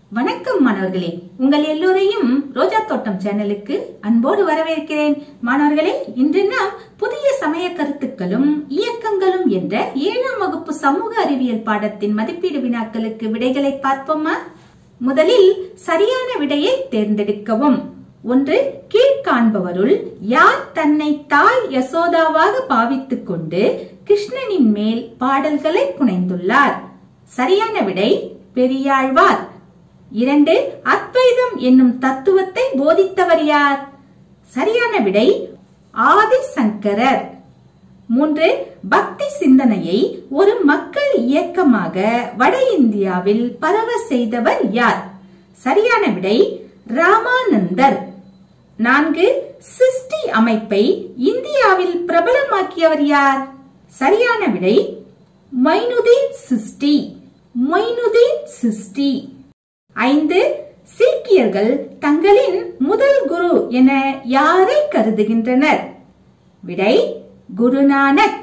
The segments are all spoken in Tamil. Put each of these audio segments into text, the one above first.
வணக்கம் மாணவர்களே உங்கள் எல்லோரையும் ரோஜா தோட்டம் சேனலுக்கு அன்போடு வரவேற்கிறேன் மாணவர்களே இன்று நாம் புதிய சமய கருத்துக்களும் இயக்கங்களும் என்ற ஏழாம் வகுப்பு சமூக அறிவியல் பாடத்தின் மதிப்பீடு வினாக்களுக்கு விடைகளை பார்ப்போமா முதலில் சரியான விடையை தேர்ந்தெடுக்கவும் ஒன்று கீழ்காண்பவருள் யார் தன்னை தாய் யசோதாவாக பாவித்துக் கொண்டு கிருஷ்ணனின் மேல் பாடல்களை புனைந்துள்ளார் சரியான விடை பெரியாழ்வார் இரண்டு அத்வைதம் என்னும் தத்துவத்தை போதித்தவர் யார் சரியான விடை ஆதிசங்கரர் மூன்று பக்தி சிந்தனையை ஒரு மக்கள் இயக்கமாக வட இந்தியாவில் பரவ செய்தவர் யார் சரியான விடை ராமானந்தர் நான்கு சிஸ்டி அமைப்பை இந்தியாவில் பிரபலமாக்கியவர் யார் சரியான விடை மைனுதீன் சிஸ்டி மொய்னுதீன் சிஸ்டி ஐந்து சீக்கியர்கள் தங்களின் முதல் குரு என யாரை கருதுகின்றனர் விடை குருநானக்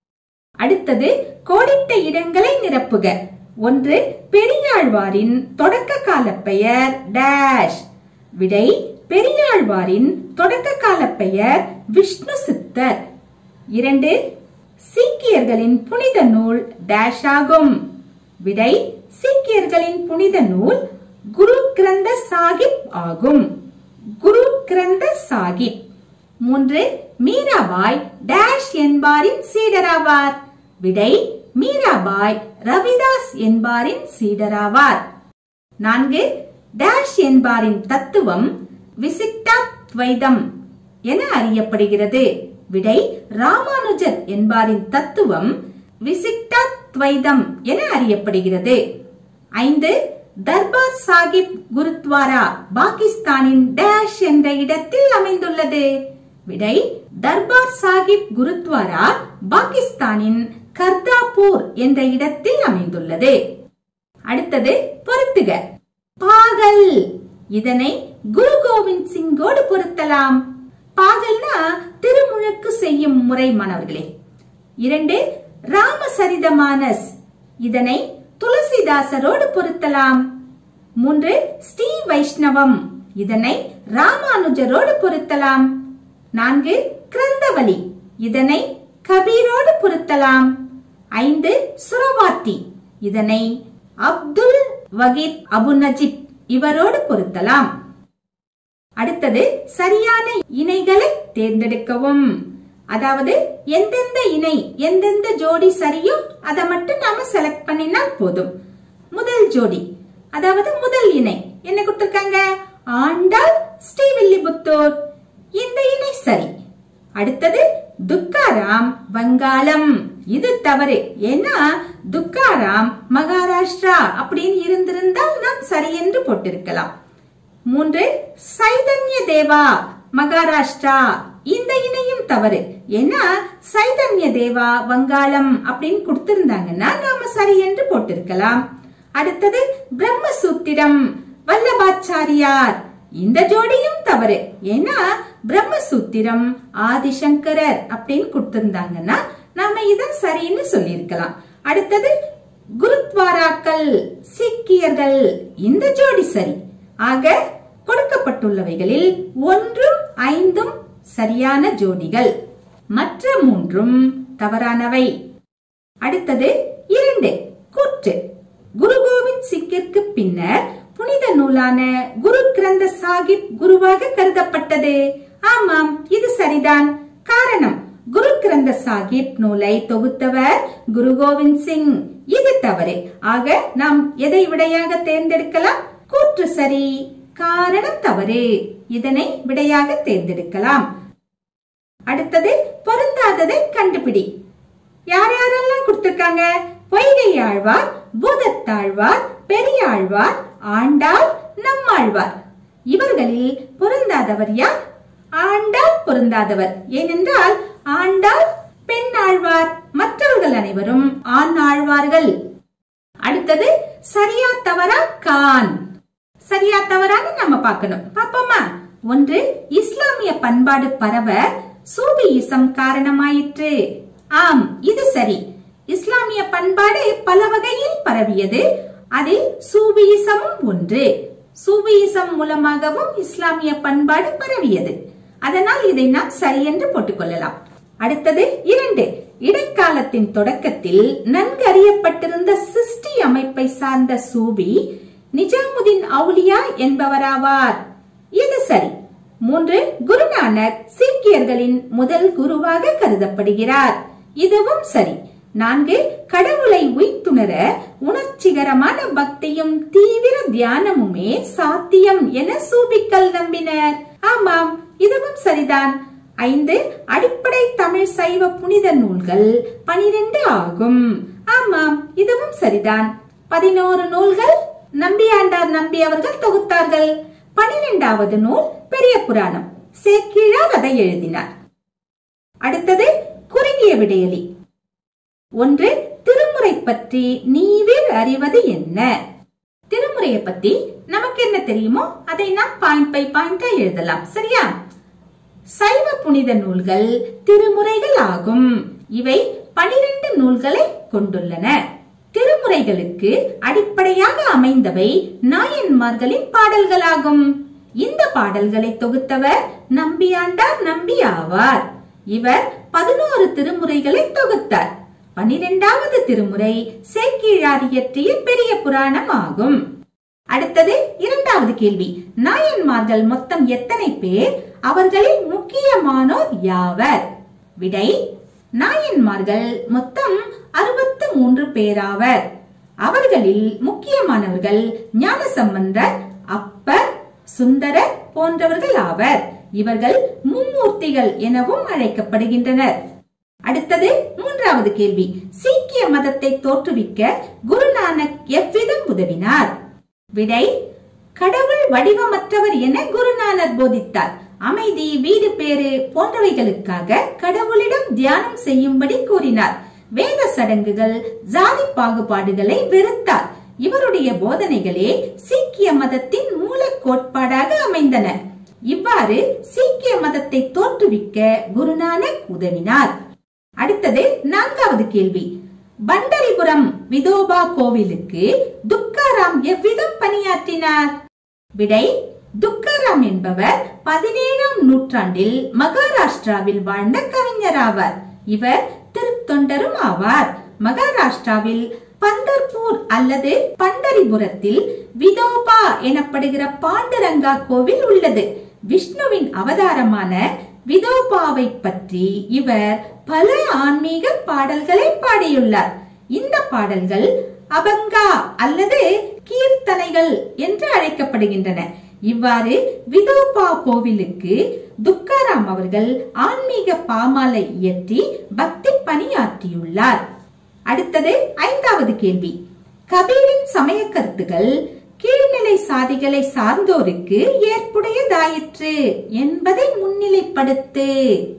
அடுத்தது கோடிட்ட இடங்களை நிரப்புக ஒன்று பெரியாழ்வாரின் தொடக்க கால பெயர் டேஷ் விடை பெரியாழ்வாரின் தொடக்க கால பெயர் விஷ்ணு சித்தர் இரண்டு சீக்கியர்களின் புனித நூல் டேஷ் ஆகும் விடை சீக்கியர்களின் புனித நூல் குரு கிரந்த சாகிப் ஆகும் குரு கிரந்த சாகிப் மூன்று மீராபாய் டேஷ் என்பாரின் சீடராவார் விடை மீராபாய் ரவிதாஸ் என்பாரின் சீடராவார் நான்கு டேஷ் என்பாரின் தத்துவம் விசிட்டாத்வைதம் என அறியப்படுகிறது விடை ராமானுஜர் என்பாரின் தத்துவம் விசிட்டாத்வைதம் என அறியப்படுகிறது ஐந்து தர்பார் சாகிப் குருத்வாரா பாகிஸ்தானின் டேஷ் என்ற இடத்தில் அமைந்துள்ளது விடை தர்பார் சாகிப் குருத்வாரா பாகிஸ்தானின் கர்தாப்பூர் என்ற இடத்தில் அமைந்துள்ளது அடுத்தது பொருத்துக பாகல் இதனை குரு கோவிந்த் சிங்கோடு பொருத்தலாம் பாகல்னா திருமுழுக்கு செய்யும் முறை மாணவர்களே இரண்டு ராமசரிதமானஸ் இதனை துளசிதாசரோடு பொருத்தலாம் மூன்று ஸ்ரீ வைஷ்ணவம் இதனை ராமானுஜரோடு பொருத்தலாம் நான்கு கிரந்தவலி இதனை கபீரோடு பொருத்தலாம் ஐந்து சுரவாத்தி இதனை அப்துல் வகீத் அபு நஜிப் இவரோடு பொருத்தலாம் அடுத்தது சரியான இணைகளை தேர்ந்தெடுக்கவும் அதாவது எந்தெந்த இணை எந்தெந்த ஜோடி சரியோ அதை மட்டும் நாம செலக்ட் பண்ணினால் போதும் முதல் ஜோடி அதாவது முதல் இணை என்ன கொடுத்திருக்காங்க ஆண்டாள் ஸ்ரீவில்லிபுத்தூர் இந்த இணை சரி அடுத்தது துக்காராம் வங்காளம் இது தவறு ஏன்னா துக்காராம் மகாராஷ்டிரா அப்படின்னு இருந்திருந்தால் நாம் சரி என்று போட்டிருக்கலாம் மூன்று சைதன்ய தேவா மகாராஷ்டிரா இந்த இணையும் தவறு ஏன்னா சைதன்ய தேவா வங்காளம் அப்படின்னு கொடுத்திருந்தாங்கன்னா நாம சரி என்று போட்டிருக்கலாம் அடுத்தது பிரம்மசூத்திரம் வல்லபாச்சாரியார் இந்த ஜோடியும் தவறு ஏன்னா பிரம்மசூத்திரம் ஆதிசங்கரர் அப்படின்னு கொடுத்திருந்தாங்கன்னா நாம இத சரின்னு சொல்லியிருக்கலாம் அடுத்தது குருத்வாராக்கள் சீக்கியர்கள் இந்த ஜோடி சரி ஆக கொடுக்கப்பட்டுள்ளவைகளில் ஒன்றும் ஐந்தும் சரியான ஜோடிகள் மற்ற மூன்றும் தவறானவை அடுத்தது இரண்டு கூற்று குரு கோவிந்த் சிக்கிற்கு பின்னர் புனித நூலான குரு கிரந்த சாகிப் குருவாக கருதப்பட்டது ஆமாம் இது சரிதான் காரணம் குரு கிரந்த சாகிப் நூலை தொகுத்தவர் குரு கோவிந்த் சிங் இது தவறு ஆக நாம் எதை விடையாக தேர்ந்தெடுக்கலாம் கூற்று சரி காரணம் தவறு இதனை விடையாக தேர்ந்தெடுக்கலாம் அடுத்தது பொருந்தாததை கண்டுபிடி யார் யாரெல்லாம் கொடுத்திருக்காங்க பொய்கை ஆழ்வார் பூதத்தாழ்வார் பெரியாழ்வார் ஆண்டாள் நம்மாழ்வார் இவர்களில் பொருந்தாதவர் யார் ஆண்டாள் பொருந்தாதவர் ஏனென்றால் ஆண்டாள் பெண் ஆழ்வார் மற்றவர்கள் அனைவரும் ஆண் ஆழ்வார்கள் அடுத்தது சரியா தவறா கான் சரியா தவறான்னு நம்ம பார்க்கணும் பாப்போமா ஒன்று இஸ்லாமிய பண்பாடு பரவ சூபியிசம் காரணமாயிற்று ஆம் இது சரி இஸ்லாமிய பண்பாடு பல வகையில் பரவியது அதில் சூபியிசமும் ஒன்று சூபியிசம் மூலமாகவும் இஸ்லாமிய பண்பாடு பரவியது அதனால் இதை நாம் சரி என்று போட்டுக்கொள்ளலாம் அடுத்தது இரண்டு இடைக்காலத்தின் தொடக்கத்தில் நன்கு அறியப்பட்டிருந்த சிருஷ்டி அமைப்பை சார்ந்த சூபி நிஜாமுதீன் அவுலியா என்பவராவார் இது சரி மூன்று குருநானக் சீக்கியர்களின் முதல் குருவாக கருதப்படுகிறார் இதுவும் சரி நான்கு கடவுளை உய்த்துணர உணர்ச்சிகரமான பக்தியும் தீவிர தியானமுமே சாத்தியம் என சூபிக்கல் நம்பினர் ஆமாம் இதுவும் சரிதான் ஐந்து அடிப்படை தமிழ் சைவ புனித நூல்கள் பனிரெண்டு ஆகும் ஆமாம் இதுவும் சரிதான் பதினோரு நூல்கள் நம்பியாண்டார் நம்பி அவர்கள் தொகுத்தார்கள் பனிரெண்டாவது நூல் பெரிய புராணம் சேக்கிழார் அதை எழுதினார் அடுத்தது குறுகிய விடையலி ஒன்று திருமுறை பற்றி நீவிர் அறிவது என்ன திருமுறையை பத்தி நமக்கு என்ன தெரியுமோ அதை நாம் பாயிண்ட் பை பாயிண்டா எழுதலாம் சரியா சைவ புனித நூல்கள் திருமுறைகள் ஆகும் இவை பனிரெண்டு நூல்களை கொண்டுள்ளன திருமுறைகளுக்கு அடிப்படையாக அமைந்தவை நாயன்மார்களின் பாடல்களாகும் இந்த பாடல்களை தொகுத்தவர் நம்பியாண்டார் நம்பி ஆவார் இவர் பதினோரு திருமுறைகளை தொகுத்தார் பனிரெண்டாவது திருமுறை சேக்கிழார் இயற்றிய பெரிய புராணம் ஆகும் அடுத்தது இரண்டாவது கேள்வி நாயன்மார்கள் மொத்தம் எத்தனை பேர் அவர்களில் முக்கியமானோர் யாவர் விடை நாயன்மார்கள் மொத்தம் அறுபத்து மூன்று பேராவர் அவர்களில் முக்கியமானவர்கள் ஞானசம்பந்தர் அப்பர் சுந்தரர் போன்றவர்கள் ஆவர் இவர்கள் மும்மூர்த்திகள் எனவும் அழைக்கப்படுகின்றனர் அடுத்தது மூன்றாவது கேள்வி சீக்கிய மதத்தை தோற்றுவிக்க குருநானக் எவ்விதம் உதவினார் விடை கடவுள் வடிவமற்றவர் என குருநானக் போதித்தார் அமைதி வீடு பேறு போன்றவைகளுக்காக கடவுளிடம் தியானம் செய்யும்படி கூறினார் வேத சடங்குகள் ஜாதி பாகுபாடுகளை வெறுத்தார் இவருடைய போதனைகளே சீக்கிய மதத்தின் மூல கோட்பாடாக அமைந்தன இவ்வாறு சீக்கிய மதத்தை தோற்றுவிக்க குருநானக் உதவினார் அடுத்தது நான்காவது கேள்வி பண்டரிபுரம் விதோபா கோவிலுக்கு துக்காராம் எவ்விதம் பணியாற்றினார் விடை துக்காராம் என்பவர் பதினேழாம் நூற்றாண்டில் மகாராஷ்டிராவில் வாழ்ந்த கவிஞராவார் இவர் திருத்தொண்டரும் ஆவார் மகாராஷ்டிராவில் பந்தர்பூர் அல்லது பண்டரிபுரத்தில் விதோபா எனப்படுகிற பாண்டுரங்கா கோவில் உள்ளது விஷ்ணுவின் அவதாரமான விதோபாவை பற்றி இவர் பல ஆன்மீக பாடல்களை பாடியுள்ளார் இந்த பாடல்கள் அபங்கா அல்லது கீர்த்தனைகள் என்று அழைக்கப்படுகின்றன இவ்வாறு விதோபா கோவிலுக்கு துக்காராம் அவர்கள் ஆன்மீக பாமாலை இயற்றி பக்தி பணியாற்றியுள்ளார் அடுத்தது ஐந்தாவது கேள்வி கபீரின் சமய கருத்துகள் கீழ்நிலை சாதிகளை சார்ந்தோருக்கு ஏற்புடையதாயிற்று என்பதை முன்னிலைப்படுத்து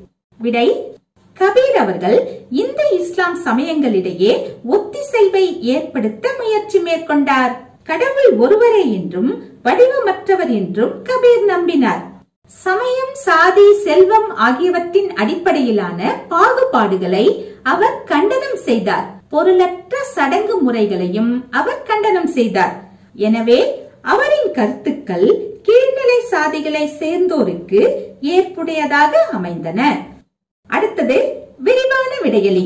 விடை கபீர் அவர்கள் இந்து இஸ்லாம் சமயங்களிடையே ஒத்திசைவை ஏற்படுத்த முயற்சி மேற்கொண்டார் கடவுள் ஒருவரே என்றும் வடிவமற்றவர் என்றும் கபீர் நம்பினார் சமயம் சாதி செல்வம் ஆகியவற்றின் அடிப்படையிலான பாகுபாடுகளை அவர் கண்டனம் செய்தார் பொருளற்ற சடங்கு முறைகளையும் அவர் கண்டனம் செய்தார் எனவே அவரின் கருத்துக்கள் கீழ்நிலை சாதிகளை சேர்ந்தோருக்கு ஏற்புடையதாக அமைந்தன அடுத்தது விரிவான விடையலி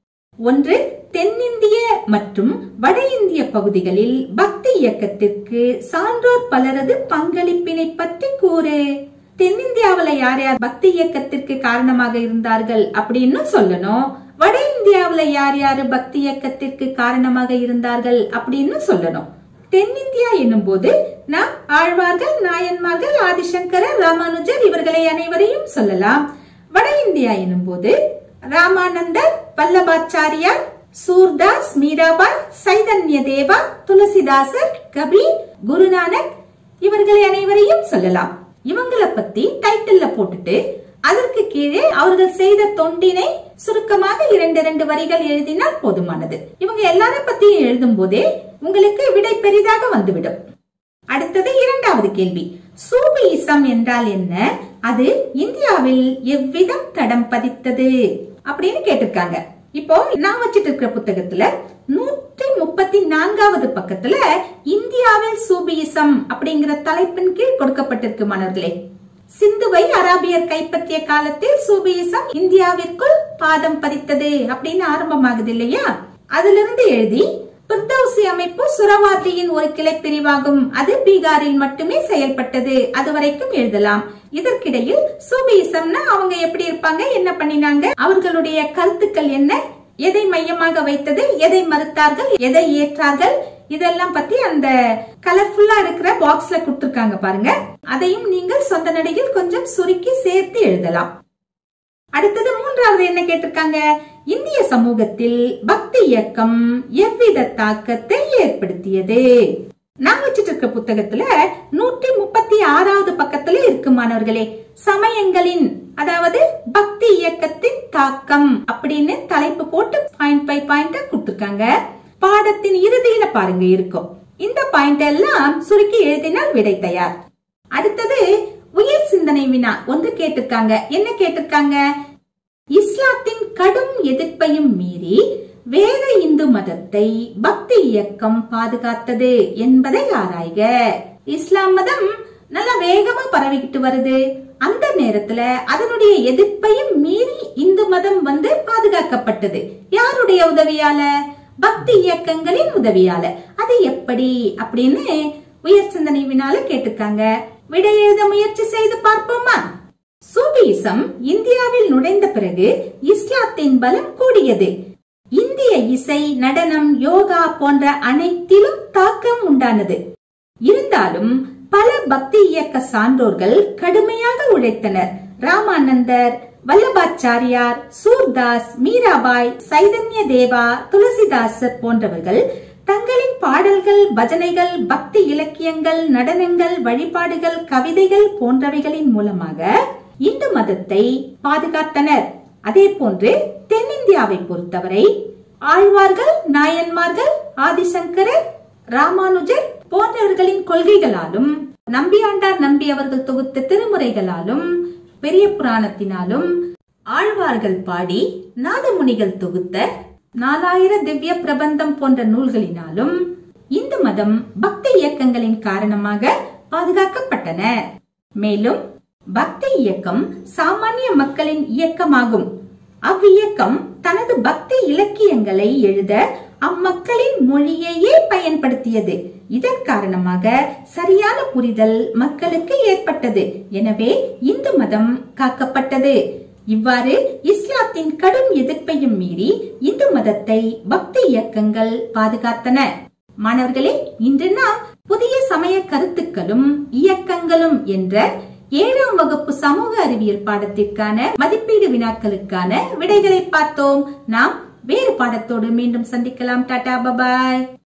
ஒன்று தென்னிந்திய மற்றும் வட இந்திய பகுதிகளில் பக்தி இயக்கத்திற்கு சான்றோர் பலரது பங்களிப்பினை பற்றி கூறு தென்னிந்தியாவுல யார் யார் பக்தி இயக்கத்திற்கு காரணமாக இருந்தார்கள் அப்படின்னு சொல்லணும் வட இந்தியாவுல யார் யாரு பக்தி இயக்கத்திற்கு காரணமாக இருந்தார்கள் அப்படின்னு சொல்லணும் தென்னிந்தியா என்னும் போது நாம் ஆழ்வார்கள் நாயன்மார்கள் ஆதிசங்கரர் ராமானுஜர் இவர்களை அனைவரையும் சொல்லலாம் வட இந்தியா எனும் போது ராமானந்தர் வல்லபாச்சாரியார் சூர்தாஸ் மீராபாய் சைதன்ய தேவா துளசிதாசர் கபீர் குருநானக் இவர்களை அனைவரையும் சொல்லலாம் இவங்கள பத்தி டைட்டில்ல போட்டுட்டு அதற்கு கீழே அவர்கள் செய்த தொண்டினை சுருக்கமாக இரண்டு இரண்டு வரிகள் எழுதினால் போதுமானது இவங்க எல்லாரை பத்தியும் எழுதும் போதே உங்களுக்கு விடை பெரிதாக வந்துவிடும் அடுத்தது இரண்டாவது கேள்வி சூபியிசம் என்றால் என்ன அது இந்தியாவில் எவ்விதம் தடம் பதித்தது அப்படின்னு கேட்டிருக்காங்க இப்போ நான் வச்சிட்டு இருக்கிற புத்தகத்துல நூற்றி முப்பத்தி நான்காவது பக்கத்துல இந்தியாவில் சூபியிசம் அப்படிங்கிற தலைப்பின் கீழ் கொடுக்கப்பட்டிருக்கு மாணவர்களே சிந்துவை அராபியர் கைப்பற்றிய காலத்தில் சூபியிசம் இந்தியாவிற்குள் பாதம் பதித்தது அப்படின்னு ஆரம்பமாகுது இல்லையா அதிலிருந்து எழுதி பிர்தௌசி அமைப்பு சுரவாதியின் ஒரு கிளை பிரிவாகும் அது பீகாரில் மட்டுமே செயல்பட்டது அது வரைக்கும் எழுதலாம் இதற்கிடையில் சூபியிசம்னா அவங்க எப்படி இருப்பாங்க என்ன பண்ணினாங்க அவர்களுடைய கருத்துக்கள் என்ன எதை மையமாக வைத்தது எதை மறுத்தார்கள் எதை ஏற்றார்கள் இதெல்லாம் பத்தி அந்த கலர்ஃபுல்லா இருக்கிற பாக்ஸ்ல கொடுத்திருக்காங்க பாருங்க அதையும் நீங்கள் சொந்த நடையில் கொஞ்சம் சுருக்கி சேர்த்து எழுதலாம் அடுத்தது மூன்றாவது என்ன கேட்டிருக்காங்க இந்திய சமூகத்தில் பக்தி இயக்கம் எவ்வித தாக்கத்தை ஏற்படுத்தியது நான் வச்சிட்டு இருக்க புத்தகத்துல நூற்றி முப்பத்தி ஆறாவது பக்கத்துல இருக்கு மாணவர்களே சமயங்களின் அதாவது பக்தி இயக்கத்தின் தாக்கம் அப்படின்னு தலைப்பு போட்டு பாயிண்ட் பை பாயிண்ட் கொடுத்திருக்காங்க பாடத்தின் இறுதியில பாருங்க இருக்கும் இந்த பாயிண்ட் எல்லாம் சுருக்கி எழுதினால் விடை தயார் அடுத்தது உயிர் சிந்தனை வினா ஒன்று கேட்டிருக்காங்க என்ன கேட்டிருக்காங்க இஸ்லாத்தின் கடும் எதிர்ப்பையும் மீறி வேத இந்து மதத்தை பக்தி இயக்கம் பாதுகாத்தது என்பதை ஆராய்க இஸ்லாம் மதம் நல்லா வேகமா பரவிக்கிட்டு வருது அந்த நேரத்துல அதனுடைய எதிர்ப்பையும் மீறி இந்து மதம் வந்து பாதுகாக்கப்பட்டது யாருடைய உதவியால பக்தி இயக்கங்களின் உதவியால அது எப்படி அப்படின்னு உயர் சிந்தனை வினால கேட்டிருக்காங்க விடை எழுத முயற்சி செய்து பார்ப்போமா சூபியிசம் இந்தியாவில் நுழைந்த பிறகு இஸ்லாத்தின் பலம் கூடியது இந்திய இசை நடனம் யோகா போன்ற அனைத்திலும் தாக்கம் உண்டானது இருந்தாலும் பல பக்தி இயக்க சான்றோர்கள் கடுமையாக உழைத்தனர் ராமானந்தர் வல்லபாச்சாரியார் சூர்தாஸ் மீராபாய் சைதன்ய தேவா துளசிதாசர் போன்றவர்கள் தங்களின் பாடல்கள் பஜனைகள் பக்தி இலக்கியங்கள் நடனங்கள் வழிபாடுகள் கவிதைகள் போன்றவைகளின் மூலமாக இந்து மதத்தை பாதுகாத்தனர் அதே போன்று தென்னிந்தியாவை பொறுத்தவரை ஆழ்வார்கள் நாயன்மார்கள் ஆதிசங்கரர் ராமானுஜர் போன்றவர்களின் கொள்கைகளாலும் நம்பியாண்டார் நம்பி அவர்கள் தொகுத்த திருமுறைகளாலும் பெரிய புராணத்தினாலும் ஆழ்வார்கள் பாடி நாதமுனிகள் தொகுத்த நாலாயிர திவ்ய பிரபந்தம் போன்ற நூல்களினாலும் இந்து மதம் பக்தி இயக்கங்களின் காரணமாக பாதுகாக்கப்பட்டன மேலும் பக்தி இயக்கம் சாமானிய மக்களின் இயக்கமாகும் அவ்வியக்கம் தனது பக்தி இலக்கியங்களை எழுத அம்மக்களின் மொழியையே பயன்படுத்தியது இதன் காரணமாக சரியான புரிதல் மக்களுக்கு ஏற்பட்டது எனவே இந்து மதம் காக்கப்பட்டது இவ்வாறு இஸ்லாத்தின் கடும் எதிர்ப்பையும் மீறி இந்து மதத்தை பக்தி இயக்கங்கள் பாதுகாத்தன மாணவர்களே இன்று நாம் புதிய சமய கருத்துக்களும் இயக்கங்களும் என்ற ஏழாம் வகுப்பு சமூக அறிவியல் பாடத்திற்கான மதிப்பீடு வினாக்களுக்கான விடைகளை பார்த்தோம் நாம் வேறு பாடத்தோடு மீண்டும் சந்திக்கலாம் டாடா பபாய்